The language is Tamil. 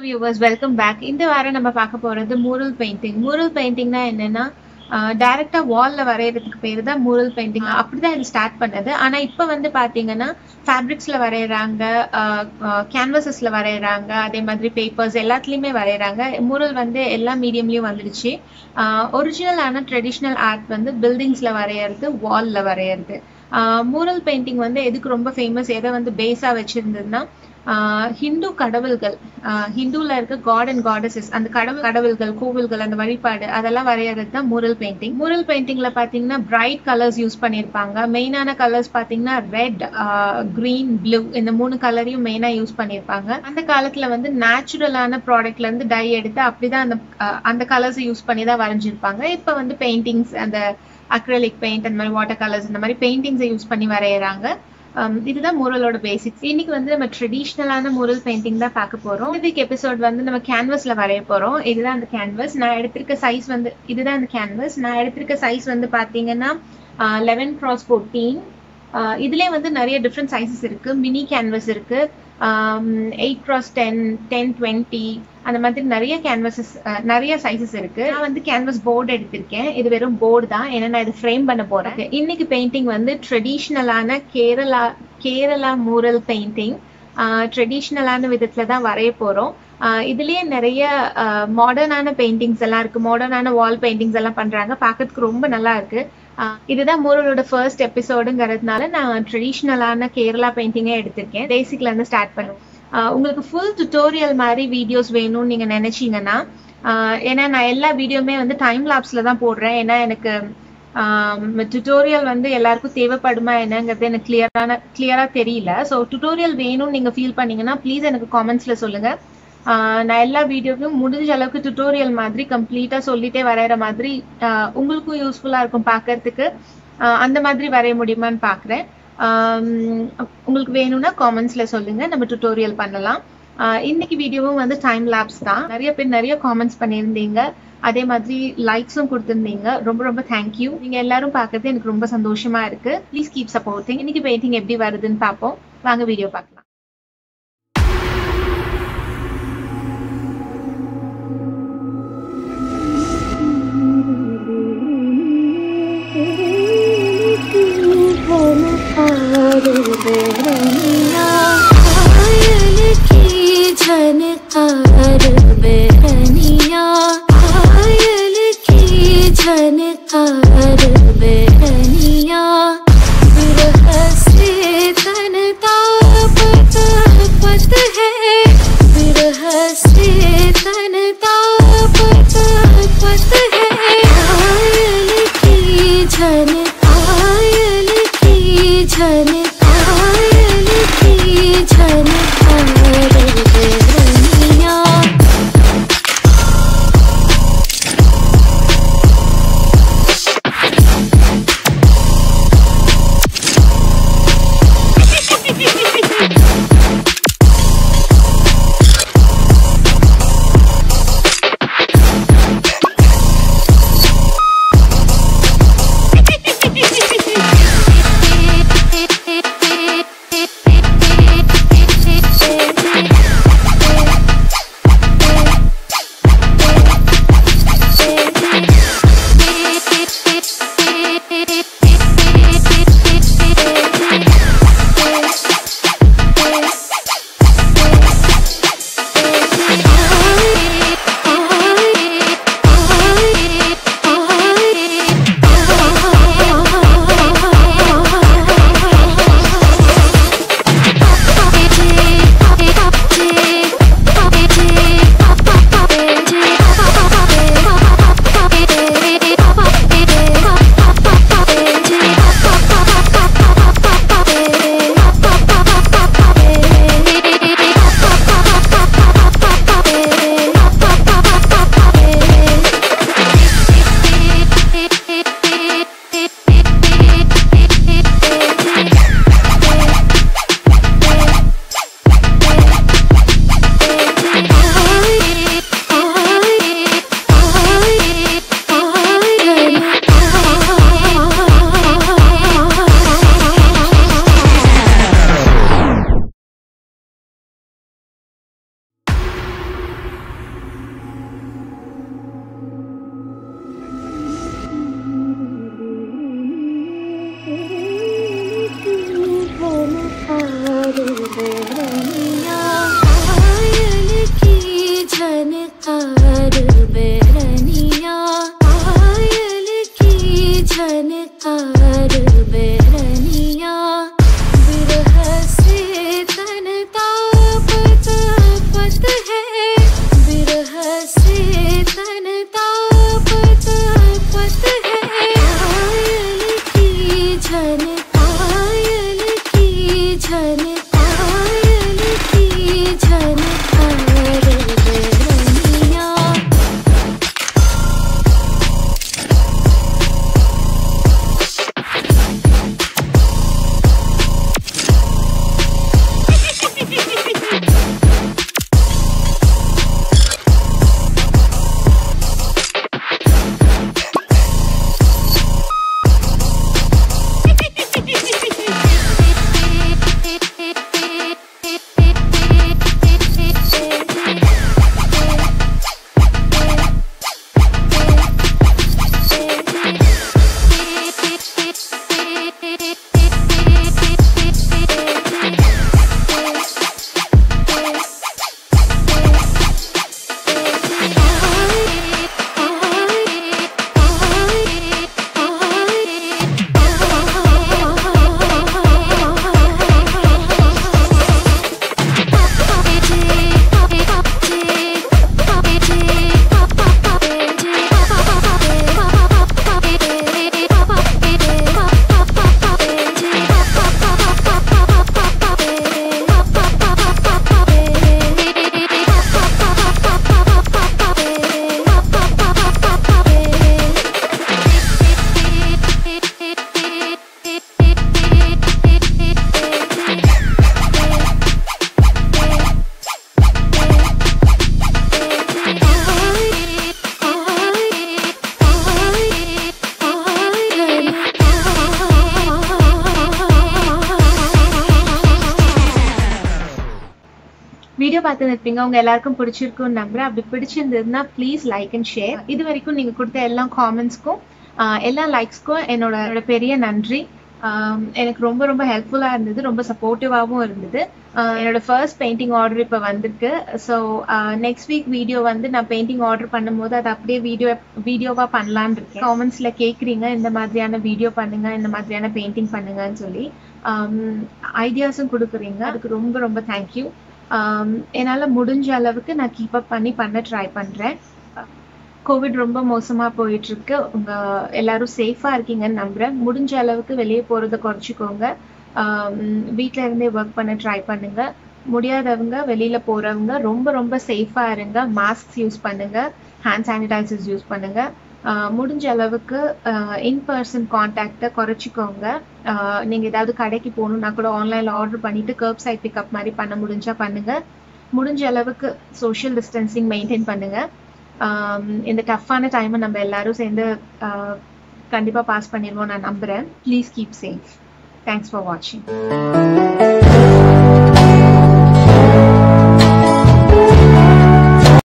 வியூவர்ஸ் வெல்கம் பேக் இந்த வாரம் நம்ம பார்க்க போறது மூரல் பெயிண்டிங் மூரல் பெயிண்டிங்னா என்னன்னா டைரக்டா வால்ல வரையறதுக்கு பேர் தான் மூரல் பெயிண்டிங் அப்படிதான் இது ஸ்டார்ட் பண்ணது ஆனா இப்போ வந்து பாத்தீங்கன்னா ஃபேப்ரிக்ஸ்ல வரைகிறாங்க கேன்வசஸ்ல வரைகிறாங்க அதே மாதிரி பேப்பர்ஸ் எல்லாத்துலயுமே வரைகிறாங்க மூரல் வந்து எல்லா மீடியம்லயும் வந்துடுச்சு ஒரிஜினலான ட்ரெடிஷ்னல் ஆர்ட் வந்து பில்டிங்ஸ்ல வரைகிறது வால்ல வரைகிறது மூரல் பெயிண்டிங் வந்து எதுக்கு ரொம்ப ஃபேமஸ் எதை வந்து பேஸா வச்சிருந்ததுன்னா ஹிந்து கடவுள்கள் ஹிந்துல இருக்க காட் அண்ட் காடஸஸ் அந்த கடவுள் கடவுள்கள் கோவில்கள் அந்த வழிபாடு அதெல்லாம் வரைகிறது தான் மூரல் பெயிண்டிங் மூரல் பெயிண்டிங்ல பாத்தீங்கன்னா பிரைட் கலர்ஸ் யூஸ் பண்ணியிருப்பாங்க மெயினான கலர்ஸ் பாத்தீங்கன்னா ரெட் கிரீன் ப்ளூ இந்த மூணு கலரையும் மெயினா யூஸ் பண்ணியிருப்பாங்க அந்த காலத்துல வந்து நேச்சுரலான ப்ராடக்ட்ல இருந்து டை எடுத்து அப்படிதான் அந்த அந்த கலர்ஸ் யூஸ் பண்ணி தான் வரைஞ்சிருப்பாங்க இப்ப வந்து பெயிண்டிங்ஸ் அந்த அக்ரலிக் பெயிண்ட் அந்த மாதிரி வாட்டர் கலர்ஸ் இந்த மாதிரி பெயிண்டிங்ஸை யூஸ் பண்ணி வரைகிறாங்க இதுதான் மூரலோட பேசிக்ஸ் இன்னைக்கு வந்து நம்ம ட்ரெடிஷ்னலான மூரல் பெயிண்டிங் தான் பார்க்க போறோம் இதுக்கு எபிசோட் வந்து நம்ம கேன்வஸ்ல வரைய போறோம் இதுதான் அந்த கேன்வஸ் நான் எடுத்திருக்க சைஸ் வந்து இதுதான் அந்த கேன்வஸ் நான் எடுத்திருக்க சைஸ் வந்து பாத்தீங்கன்னா லெவன் கிராஸ் ஃபோர்டீன் இதுலேயே வந்து நிறைய டிஃப்ரெண்ட் சைஸஸ் இருக்கு மினி கேன்வஸ் இருக்கு eight cross ten ten twenty அந்த மாதிரி நிறைய கேன்வசஸ் நிறைய சைஸஸ் இருக்கு நான் வந்து கேன்வஸ் போர்டு எடுத்திருக்கேன் இது வெறும் போர்டு தான் ஏன்னா நான் இது ஃப்ரேம் பண்ண போறேன் இன்னைக்கு பெயிண்டிங் வந்து ட்ரெடிஷ்னலான கேரளா கேரளா மூரல் பெயிண்டிங் ட்ரெடிஷ்னலான விதத்துல தான் வரைய போறோம் இதுலயே நிறைய மாடர்னான பெயிண்டிங்ஸ் எல்லாம் இருக்கு மாடர்னான வால் பெயிண்டிங்ஸ் எல்லாம் பண்றாங்க பார்க்கறதுக்கு ரொம்ப நல்லா இருக்கு இதுதான் மூரலோட ஃபர்ஸ்ட் எபிசோடுங்கிறதுனால நான் ட்ரெடிஷ்னலான கேரளா பெயிண்டிங்கே எடுத்திருக்கேன் பேசிக்ல இருந்து ஸ்டார்ட் பண்ணுவோம் உங்களுக்கு ஃபுல் டுட்டோரியல் மாதிரி வீடியோஸ் வேணும்னு நீங்க நினைச்சீங்கன்னா ஏன்னா நான் எல்லா வீடியோமே வந்து டைம் லாப்ஸ்ல தான் போடுறேன் ஏன்னா எனக்கு டுட்டோரியல் வந்து எல்லாருக்கும் தேவைப்படுமா என்னங்கிறது எனக்கு கிளியரான கிளியரா தெரியல ஸோ டுட்டோரியல் வேணும்னு நீங்க ஃபீல் பண்ணீங்கன்னா ப்ளீஸ் எனக்கு காமெண்ட்ஸ்ல சொல்லுங்க நான் எல்லா வீடியோக்கும் முடிஞ்ச அளவுக்கு டுட்டோரியல் மாதிரி கம்ப்ளீட்டா சொல்லிட்டே வரைகிற மாதிரி உங்களுக்கும் யூஸ்ஃபுல்லா இருக்கும் பார்க்கறதுக்கு அந்த மாதிரி வரைய முடியுமான்னு பாக்குறேன் உங்களுக்கு வேணும்னா காமெண்ட்ஸ்ல சொல்லுங்க நம்ம டுட்டோரியல் பண்ணலாம் இன்னைக்கு வீடியோவும் வந்து டைம் லேப்ஸ் தான் நிறைய பேர் நிறைய காமெண்ட்ஸ் பண்ணியிருந்தீங்க அதே மாதிரி லைக்ஸும் கொடுத்துருந்தீங்க ரொம்ப ரொம்ப தேங்க்யூ நீங்க எல்லாரும் பார்க்கறது எனக்கு ரொம்ப சந்தோஷமா இருக்கு ப்ளீஸ் கீப் சப்போர்ட்டிங் இன்னைக்கு பெயிண்டிங் எப்படி வருதுன்னு பார்ப்போம் வாங்க வீடியோ பார்க்கலாம் झनकार बेरनिया आयल की झनकार बेरनिया विरह से तन ताप பார்த்து இருப்பீங்க உங்க எல்லாருக்கும் பிடிச்சிருக்கும்னு நம்புறேன் அப்படி பிடிச்சிருந்ததுன்னா ப்ளீஸ் லைக் அண்ட் ஷேர் இது வரைக்கும் நீங்க கொடுத்த எல்லா காமெண்ட்ஸ்க்கும் எல்லா லைக்ஸ்க்கும் என்னோட என்னோட பெரிய நன்றி ஆம், எனக்கு ரொம்ப ரொம்ப ஹெல்ப்ஃபுல்லாக இருந்தது ரொம்ப சப்போர்ட்டிவாகவும் இருந்தது ஆஹ் என்னோட ஃபர்ஸ்ட் பெயிண்டிங் ஆர்டர் இப்போ வந்திருக்கு ஸோ நெக்ஸ்ட் வீக் வீடியோ வந்து நான் பெயிண்டிங் ஆர்டர் பண்ணும்போது அதை அப்படியே வீடியோ வீடியோவாக பண்ணலான்னு இருக்கேன் காமெண்ட்ஸில் கேட்குறீங்க இந்த மாதிரியான வீடியோ பண்ணுங்க இந்த மாதிரியான பெயிண்டிங் பண்ணுங்கன்னு சொல்லி ஐடியாஸும் கொடுக்குறீங்க அதுக்கு ரொம்ப ரொம்ப தேங்க்யூ என்னால் முடிஞ்ச அளவுக்கு நான் கீப் அப் பண்ணி பண்ண ட்ரை பண்ணுறேன் கோவிட் ரொம்ப மோசமா போயிட்டு இருக்கு உங்க எல்லாரும் சேஃபா இருக்கீங்கன்னு நம்புறேன் முடிஞ்ச அளவுக்கு வெளியே போறத குறைச்சிக்கோங்க ஆம், வீட்ல இருந்தே ஒர்க் பண்ண ட்ரை பண்ணுங்க முடியாதவங்க வெளியில போறவங்க ரொம்ப ரொம்ப சேஃபா இருங்க மாஸ்க் யூஸ் பண்ணுங்க ஹேண்ட் சானிடைசர்ஸ் யூஸ் பண்ணுங்க ஆஹ், முடிஞ்ச அளவுக்கு இன் பர்சன் கான்டாக்டை குறைச்சிக்கோங்க ஆஹ், நீங்க ஏதாவது கடைக்கு போகணும்னா கூட ஆன்லைன்ல ஆர்டர் பண்ணிட்டு கர்ப் சைட் பிக்கப் மாதிரி பண்ண முடிஞ்சா பண்ணுங்க முடிஞ்ச அளவுக்கு சோஷியல் டிஸ்டன்சிங் மெயின்டைன் பண்ணுங்க ஆம், இந்த டஃப்பான டைமை நம்ம எல்லாரும் சேர்ந்து ஆஹ், கண்டிப்பா பாஸ் பண்ணிடுவோம் நான் நம்புறேன் please keep safe thanks for வாட்சிங்